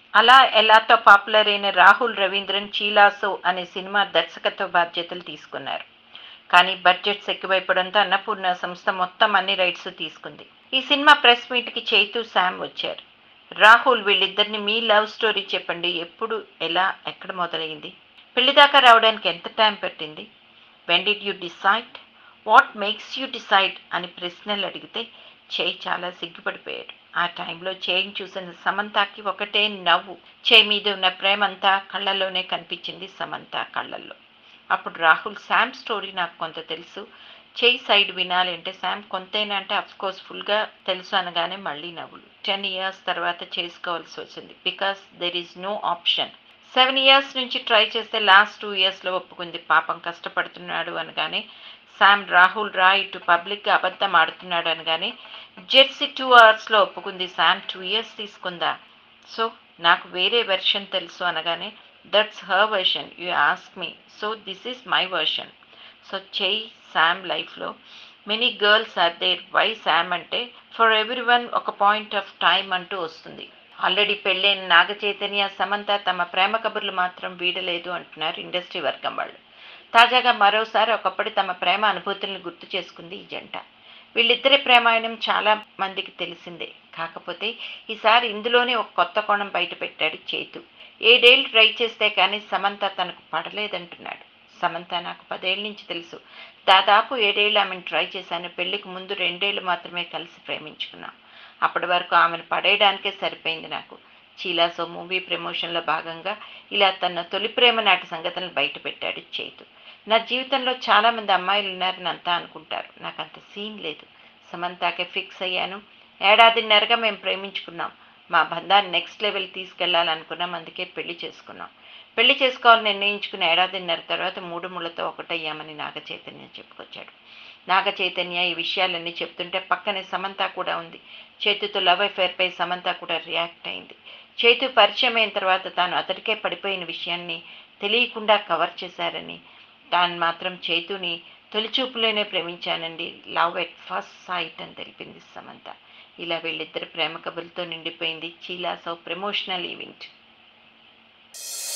అలా ఎలాతో పాపులర్ అయిన రాహుల్ రవీంద్రన్ చీలాసో అనే సినిమా దర్శకత్వ బాధ్యతలు తీసుకున్నారు కానీ బడ్జెట్స్ ఎక్కువైపోవడంతో అన్నపూర్ణ సంస్థ మొత్తం అన్ని రైట్స్ తీసుకుంది ఈ సినిమా ప్రెస్ మీట్కి చైతు శామ్ వచ్చారు రాహుల్ వీళ్ళిద్దరిని మీ లవ్ స్టోరీ చెప్పండి ఎప్పుడు ఎలా ఎక్కడ మొదలైంది పెళ్లి దాకా రావడానికి ఎంత టైం పట్టింది when did you decide what makes you decide అని ప్రశ్నలు అడిగితే చేయి చాలా సిగ్గుపడిపోయాడు ఆ టైంలో చేయిని చూసిన సమంతకి ఒకటే నవ్వు చేయి మీద ఉన్న ప్రేమంతా కళ్ళల్లోనే కనిపించింది సమంత కళ్ళల్లో అప్పుడు రాహుల్ శామ్ స్టోరీ నాకు కొంత తెలుసు చేయి సైడ్ వినాలి అంటే శామ్ కొంతైనా అంటే కోర్స్ ఫుల్గా తెలుసు అనగానే మళ్ళీ నవ్వులు టెన్ ఇయర్స్ తర్వాత చేసుకోవాల్సి వచ్చింది because there is no option seven years నుంచి ట్రై చేస్తే లాస్ట్ టూ ఇయర్స్లో ఒప్పుకుంది పాపం కష్టపడుతున్నాడు అనగానే శామ్ రాహుల్ రా ఇటు పబ్లిక్గా అబద్ధం ఆడుతున్నాడు అనగానే జెర్సీ టూ అవర్స్లో ఒప్పుకుంది శామ్ టూ ఇయర్స్ తీసుకుందా సో నాకు వేరే వెర్షన్ తెలుసు అనగానే that's her version you ask me so this is my version so చెయ్యి శామ్ లైఫ్లో many girls are there why Sam అంటే ఫర్ ఎవ్రీ వన్ ఒక పాయింట్ ఆఫ్ టైం అంటూ వస్తుంది ఆల్రెడీ పెళ్ళైన నాగ చైతన్య సమంత తమ ప్రేమ కబుర్లు మాత్రం వీడలేదు అంటున్నారు ఇండస్ట్రీ వర్గం వాళ్ళు తాజాగా మరోసారి ఒకప్పటి తమ ప్రేమ అనుభూతులను గుర్తు చేసుకుంది ఈ జంట వీళ్ళిద్దరి ప్రేమాయణం చాలా మందికి తెలిసిందే కాకపోతే ఈసారి ఇందులోనే ఒక కొత్త కోణం బయట పెట్టాడు చేతు ఏడేళ్ళు ట్రై చేస్తే కానీ సమంత తనకు పడలేదంటున్నాడు సమంత నాకు పదేళ్ళ నుంచి తెలుసు దాదాపు ఏడేళ్ళు ఆమెను ట్రై చేశాను పెళ్లికి ముందు రెండేళ్ళు మాత్రమే కలిసి ప్రేమించుకున్నాం అప్పటి వరకు ఆమెను పడేయడానికే సరిపోయింది నాకు చీలాసో మూవీ ప్రమోషన్లో భాగంగా ఇలా తన తొలి ప్రేమ నాటి సంగతులను బయట పెట్టాడు చేతు నా జీవితంలో చాలామంది అమ్మాయిలు ఉన్నారని అంతా అనుకుంటారు నాకు అంత సీన్ లేదు సమంతాకే ఫిక్స్ అయ్యాను ఏడాదిన్నరగా మేము ప్రేమించుకున్నాం మా బంధాన్ని నెక్స్ట్ లెవెల్ తీసుకెళ్లాలనుకున్నాం అందుకే పెళ్లి చేసుకున్నాం పెళ్లి చేసుకోవాలని నిర్ణయించుకున్న ఏడాదిన్నర తర్వాత మూడు ముళ్ళతో ఒకటయ్యామని నాగ చైతన్య చెప్పుకొచ్చాడు నాగ చైతన్య ఈ విషయాలన్నీ చెప్తుంటే పక్కనే సమంత కూడా ఉంది చేతుతో లవ్ అఫేర్పై సమంత కూడా రియాక్ట్ అయింది చేతు పరిచయం అయిన తర్వాత తాను అతడికే పడిపోయిన విషయాన్ని తెలియకుండా కవర్ చేశారని తాను మాత్రం చేతుని తొలిచూపులోనే ప్రేమించానండి లవ్ ఎట్ ఫస్ట్ సైట్ అని తెలిపింది సమంత ఇలా వీళ్ళిద్దరు ప్రేమ కబుర్లతో నిండిపోయింది చీలాసో ప్రమోషనల్ ఈవెంట్